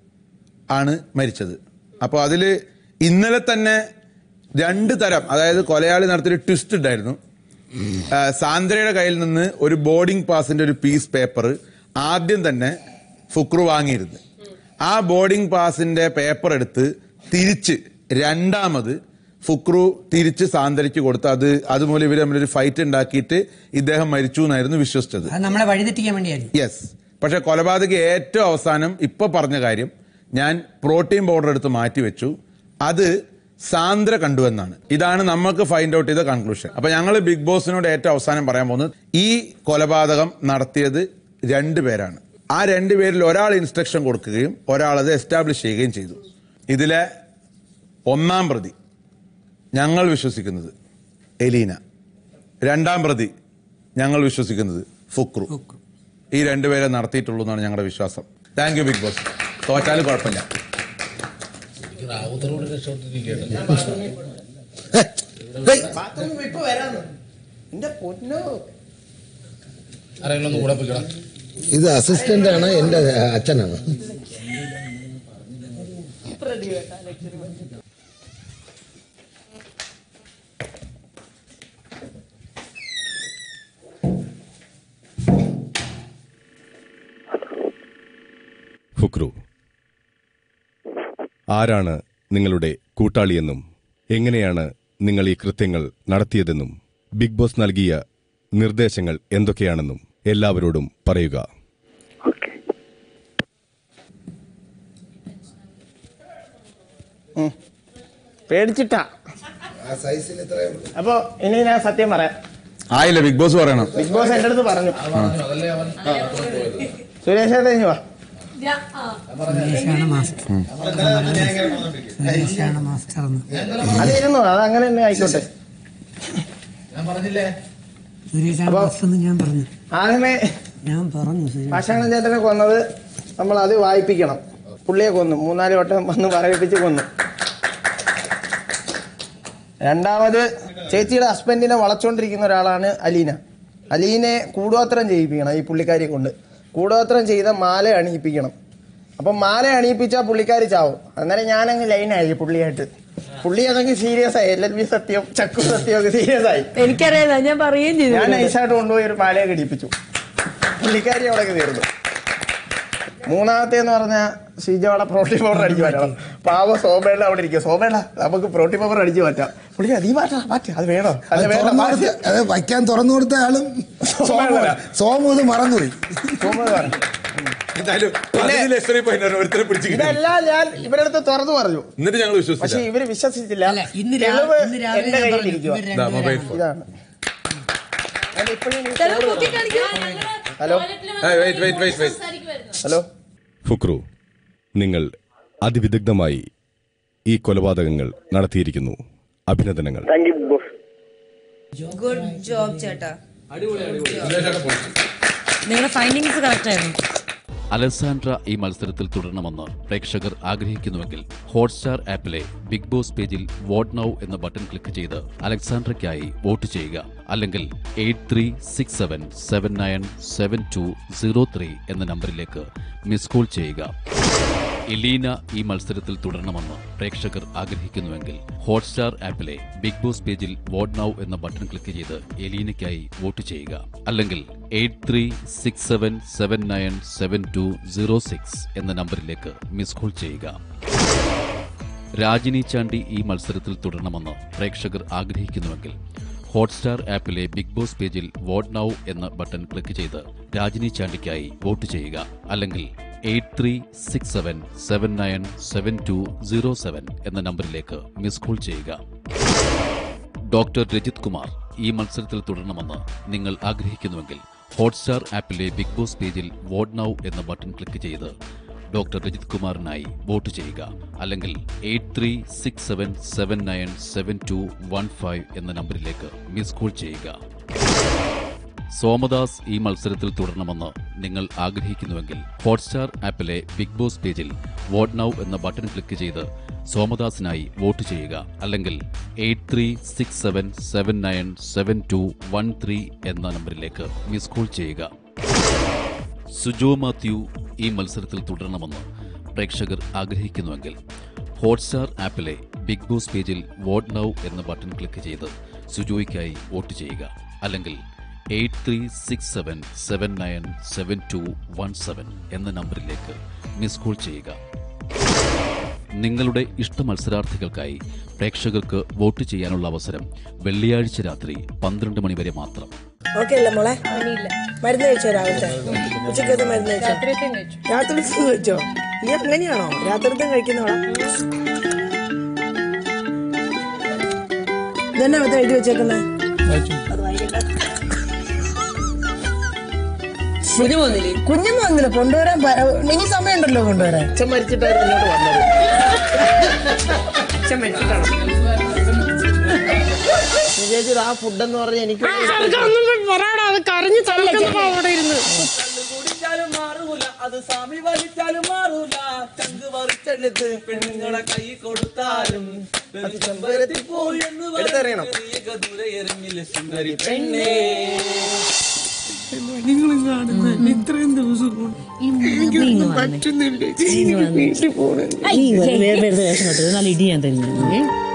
ആണ് മരിച്ചത് അപ്പോൾ അതിൽ ഇന്നലെ തന്നെ രണ്ട് തരം അതായത് കൊലയാളി നടത്തിയൊരു ട്വിസ്റ്റ് ഉണ്ടായിരുന്നു ആ, സാന്ദ്രയുടെ കയ്യിൽ നിന്ന് ഒരു ബോർഡിംഗ് പാസിന്റെ ഒരു പീസ് പേപ്പർ ആദ്യം തന്നെ ഫുക്രു വാങ്ങിയിരുന്നു ആ ബോർഡിംഗ് പാസിന്റെ പേപ്പർ എടുത്ത് തിരിച്ച് രണ്ടാമത് ഫുക്രു തിരിച്ച് സാന്തരിച്ച് കൊടുത്ത് അത് അതുമൂലം ഇവർ തമ്മിലൊരു ഫൈറ്റ് ഉണ്ടാക്കിയിട്ട് ഇദ്ദേഹം മരിച്ചു എന്നായിരുന്നു വിശ്വസിച്ചത് അത് നമ്മളെ വഴിതെറ്റിക്കാൻ വേണ്ടിയായിരുന്നു യെസ് പക്ഷെ കൊലപാതക ഏറ്റവും അവസാനം ഇപ്പൊ പറഞ്ഞ കാര്യം ഞാൻ പ്രോട്ടീൻ പൗഡർ എടുത്ത് മാറ്റി വെച്ചു അത് സാന്ദ്ര കണ്ടുവെന്നാണ് ഇതാണ് നമുക്ക് ഫൈൻഡ് ഔട്ട് ചെയ്ത കൺക്ലൂഷൻ അപ്പൊ ഞങ്ങൾ ബിഗ് ബോസിനോട് ഏറ്റവും അവസാനം പറയാൻ പോകുന്നത് ഈ കൊലപാതകം നടത്തിയത് രണ്ടു പേരാണ് ആ രണ്ടു പേരിൽ ഒരാൾ ഇൻസ്ട്രക്ഷൻ കൊടുക്കുകയും ഒരാൾ അത് എസ്റ്റാബ്ലിഷ് ചെയ്യുകയും ചെയ്തു ഇതിലെ ഒന്നാം പ്രതി ഞങ്ങൾ വിശ്വസിക്കുന്നത് എലീന രണ്ടാം പ്രതി ഞങ്ങൾ വിശ്വസിക്കുന്നത് ഫുക്രു ഈ രണ്ടുപേരെ നടത്തിയിട്ടുള്ളൂ എന്നാണ് ഞങ്ങളുടെ വിശ്വാസം താങ്ക് യു ബിഗ് ബോസ് തോറ്റാലും കുഴപ്പമില്ല റാവുത്തറോട് രക്ഷപ്പെട്ടിരിക്കുകയാണ് ബാത്റൂമിൽ ഇപ്പൊ വരാന്ന് എന്റെ പൊന്നോ ആരെങ്കിലും ഒന്ന് കൂടെ പോയിക്കണം ഇത് അസിസ്റ്റന്റ് ആണ് എൻ്റെ അച്ഛനാണ് ഫുക്രു ആരാണ് നിങ്ങളുടെ കൂട്ടാളിയെന്നും എങ്ങനെയാണ് നിങ്ങൾ ഈ കൃത്യങ്ങൾ നടത്തിയതെന്നും ബിഗ് ബോസ് നൽകിയ നിർദ്ദേശങ്ങൾ എന്തൊക്കെയാണെന്നും എല്ലാവരോടും പറയുക പേടിച്ചിട്ടാ ആ സൈസിൽ ഇത്രയേ ഉള്ളൂ അപ്പൊ ഇനി ഞാൻ സത്യം പറയാം ആയില്ല ബിഗ് ബോസ് പറയണം ബിഗ് ബോസ് എന്റെ അടുത്ത് പറഞ്ഞു അതല്ലേ അവൻ പോയത് സുരേഷ് ഏട്ടൻ വാ സുരേഷാണ് മാസ്റ്റർ സുരേഷാണ് മാസ്റ്റർ എന്ന് അത് ഇരുന്നോ അത് അങ്ങനെ തന്നെ ആയിക്കോട്ടെ ഞാൻ പറഞ്ഞില്ലേ സുരേഷാണ് മാസ്റ്റർ എന്ന് ഞാൻ പറഞ്ഞു ആദ്യമേ ഞാൻ പറഞ്ഞു സുരേഷ് പാഷാണൻ ചേട്ടനെ കൊന്നത് നമ്മൾ അത് വായിപ്പിക്കണം പുള്ളിയെ കൊന്നു മൂന്നാല് വട്ടം വന്ന് പറയിപ്പിച്ച് കൊന്നു രണ്ടാമത് ചേച്ചിയുടെ ഹസ്ബൻഡിനെ വളച്ചോണ്ടിരിക്കുന്ന ഒരാളാണ് അലീന അലീനെ കൂടോത്രം ചെയ്യിപ്പിക്കണം ഈ പുള്ളിക്കാരിയെ കൊണ്ട് കൂടോത്രം ചെയ്ത മാല അണിയിപ്പിക്കണം അപ്പം മാല അണിയിപ്പിച്ചാൽ പുള്ളിക്കാരി ചാവും അന്നേരം ഞാനങ്ങ് ലൈനായി പുള്ളിയായിട്ട് പുള്ളി അതങ്ങ് സീരിയസ് ആയി എൽ എൽ ബി സത്യം ചക്കു സത്യം ഒക്കെ സീരിയസ് ആയി എനിക്കറിയാം ഞാൻ പറയുകയും ചെയ്തു ഞാൻ നൈസായിട്ട് കൊണ്ടുപോയി ഒരു മാലയെ ഘടിപ്പിച്ചു പുള്ളിക്കാരി അവിടെ തീർന്നു മൂന്നാമത്തെ എന്ന് പറഞ്ഞാൽ ഷീജോടെ പ്രോട്ടീൻ പൗഡർ അടിച്ചു മാറ്റണം പാവ സോമേള അവിടെ ഇരിക്കുക സോമേള നമുക്ക് പ്രോട്ടീൻ പൗഡർ അടിച്ചു മാറ്റാം പുള്ളി നീ മാറ്റാ മാറ്റി അത് വേണോ അത് അത് വേണ്ട തുറന്നു മാറ്റി. കൊടുത്ത- അത് വയ്ക്കാൻ തുറന്നു കൊടുത്ത ആളും സോമു സോമു ഇത് മറന്നുപോയി സോമേള പറഞ്ഞു. എന്തായാലും പതിനഞ്ച് ലക്ഷം രൂപ അതിനകത്ത് ഒരുത്തരെ പിടിച്ചിരിക്കുന്നു ഇതെല്ലാം ഞാൻ ഇവരടുത്ത് തുറന്നു പറഞ്ഞു എന്നിട്ട് ഞങ്ങൾ പക്ഷെ വിശ്വസിച്ചില്ല ഇവര് വിശ്വസിച്ചില്ല അല്ല ഇന്ന് രാ- തെളിവ് ഇന്ന് രാവിലെ എന്റെ ഞാൻ പറഞ്ഞു കയ്യിലിരിക്കുക ഇവർ ദാ, മൊബൈൽ രണ്ടുപേരാണ് ഫോൺ. ഇതാണ് ഞാൻ ഇപ്പോഴും എനിക്ക് തെളിവ് ഓർമ്മ പൊക്കി വന്നു. കാണിക്കൂ. Hello wait wait wait wait hello Fukru നിങ്ങൾ അതിവിദഗ്ധമായി ഈ കൊലപാതകങ്ങൾ നടത്തിയിരിക്കുന്നു അഭിനന്ദനങ്ങൾ ഗുഡ് ജോബ് ചേട്ടാ നിങ്ങളുടെ ഫൈൻഡിങ്സ് കറക്റ്റ് ആയിരുന്നു അലസാൻഡ്ര ഈ മത്സരത്തിൽ തുടരണമെന്ന് പ്രേക്ഷകർ ആഗ്രഹിക്കുന്നുവെങ്കിൽ ഹോട്ട്സ്റ്റാർ ആപ്പിലെ ബിഗ് ബോസ് പേജിൽ വോട്ട് നൗ എന്ന ബട്ടൺ ക്ലിക്ക് ചെയ്ത് അലക്സാൻഡ്രയ്ക്കായി വോട്ട് ചെയ്യുക അല്ലെങ്കിൽ eight three six seven seven nine seven two zero three എന്ന നമ്പറിലേക്ക് മിസ് കോൾ ചെയ്യുക എലീന ഈ മത്സരത്തിൽ തുടരണമെന്ന് പ്രേക്ഷകർ ആഗ്രഹിക്കുന്നുവെങ്കിൽ ഹോട്ട്സ്റ്റാർ ആപ്പിലെ ബിഗ് ബോസ് പേജിൽ വോട്ട് നൗ എന്ന ബട്ടൺ ക്ലിക്ക് ചെയ്ത് എലീനയ്ക്കായി വോട്ട് ചെയ്യുക അല്ലെങ്കിൽ eight three six seven seven nine seven two zero six എന്ന നമ്പറിലേക്ക് മിസ് കോൾ ചെയ്യുക രാജിനി ചാണ്ടി ഈ മത്സരത്തിൽ തുടരണമെന്ന് പ്രേക്ഷകർ ആഗ്രഹിക്കുന്നുവെങ്കിൽ ഹോട്ട്സ്റ്റാർ ആപ്പിലെ ബിഗ് ബോസ് പേജിൽ വോട്ട് നൗ എന്ന ബട്ടൺ ക്ലിക്ക് ചെയ്ത് രാജിനി ചാണ്ടിക്കായി വോട്ട് ചെയ്യുക അല്ലെങ്കിൽ eight three six seven seven nine seven two zero seven എന്ന നമ്പറിലേക്ക് മിസ് കോൾ ചെയ്യുക ഡോക്ടർ രജിത് കുമാർ ഈ മത്സരത്തിൽ തുടരണമെന്ന് നിങ്ങൾ ആഗ്രഹിക്കുന്നുവെങ്കിൽ ഹോട്ട്സ്റ്റാർ ആപ്പിലെ ബിഗ് ബോസ് പേജിൽ വോട്ട് നൗ എന്ന ബട്ടൺ ക്ലിക്ക് ചെയ്ത് ഡോക്ടർ രജിത് കുമാറിനായി വോട്ട് ചെയ്യുക അല്ലെങ്കിൽ eight three six seven seven nine seven two one five എന്ന നമ്പറിലേക്ക് മിസ് കോൾ ചെയ്യുക സോമദാസ് ഈ മത്സരത്തിൽ തുടരണമെന്ന് നിങ്ങൾ ആഗ്രഹിക്കുന്നുവെങ്കിൽ ഹോട്ട്സ്റ്റാർ ആപ്പിലെ ബിഗ് ബോസ് പേജിൽ വോട്ട് നൗ എന്ന ബട്ടൺ ക്ലിക്ക് ചെയ്ത് സോമദാസിനായി വോട്ട് ചെയ്യുക അല്ലെങ്കിൽ eight three six seven seven nine seven two one three എന്ന നമ്പറിലേക്ക് മിസ് കോൾ ചെയ്യുക സുജോ മാത്യു ഈ മത്സരത്തിൽ തുടരണമെന്ന് പ്രേക്ഷകർ ആഗ്രഹിക്കുന്നുവെങ്കിൽ ഹോട്ട്സ്റ്റാർ ആപ്പിലെ ബിഗ് ബോസ് പേജിൽ വോട്ട് നൗ എന്ന ബട്ടൺ ക്ലിക്ക് ചെയ്ത് സുജോയ്ക്കായി വോട്ട് ചെയ്യുക അല്ലെങ്കിൽ eight three six seven seven nine seven two one seven എന്ന നമ്പറിലേക്ക് മിസ് കോൾ ചെയ്യുക നിങ്ങളുടെ ഇഷ്ട മത്സരാർത്ഥികൾക്കായി പ്രേക്ഷകർക്ക് വോട്ട് ചെയ്യാനുള്ള അവസരം വെള്ളിയാഴ്ച രാത്രി പന്ത്രണ്ട് മണി വരെ മാത്രം ഓക്കെ അല്ലേ മോളെ മരുന്ന് കഴിച്ചോ രാവിലത്തെ ഉച്ചക്കത്തെ മരുന്ന് കഴിച്ചോ രാത്രിത്തും കഴിച്ചോ നീ അങ്ങനെയാണോ രാത്രിത്തും കഴിക്കുന്നോളാ ഇതന്നെ അവത്തെ എഴുതി വെച്ചേക്കുന്നേ കുഞ്ഞു വന്നില്ലേ കുഞ്ഞമ്മ വന്നില്ല കൊണ്ടുവരാൻ പ- ഇനി സമയമുണ്ടല്ലോ കൊണ്ടുവരാൻ അച്ഛൻ മരിച്ചിട്ടായിരുന്നു ഇങ്ങോട്ട് വന്നത് അച്ഛൻ മരിച്ചിട്ടാണോ ചേച്ചി ആ ഫുഡ് എന്ന് പറഞ്ഞാൽ എനിക്ക് അത് കരഞ്ഞു അവിടെ ഇരുന്ന് കുടിച്ചാലും മാറൂല അത് സ്വാമി വലിച്ചാലും മാറൂല ചങ്ക് പറിച്ചെടുത്ത് പെണ്ണുങ്ങളെ കൈ കൊടുത്താലും അത് ചെമ്പരത്തി പോയി എന്ന് എടുത്തെറിയണം. ദൂരെ എറിഞ്ഞില്ല സുന്ദരി പെണ്ണേ നിങ്ങൾ കാണുന്ന ഇത്രയും ദിവസം കൊണ്ട് എനിക്കൊന്നും പറ്റുന്നില്ല എനിക്ക് വീട്ടിൽ പോകണം വേഷം നല്ല ഇടി ഞാൻ തരുന്നു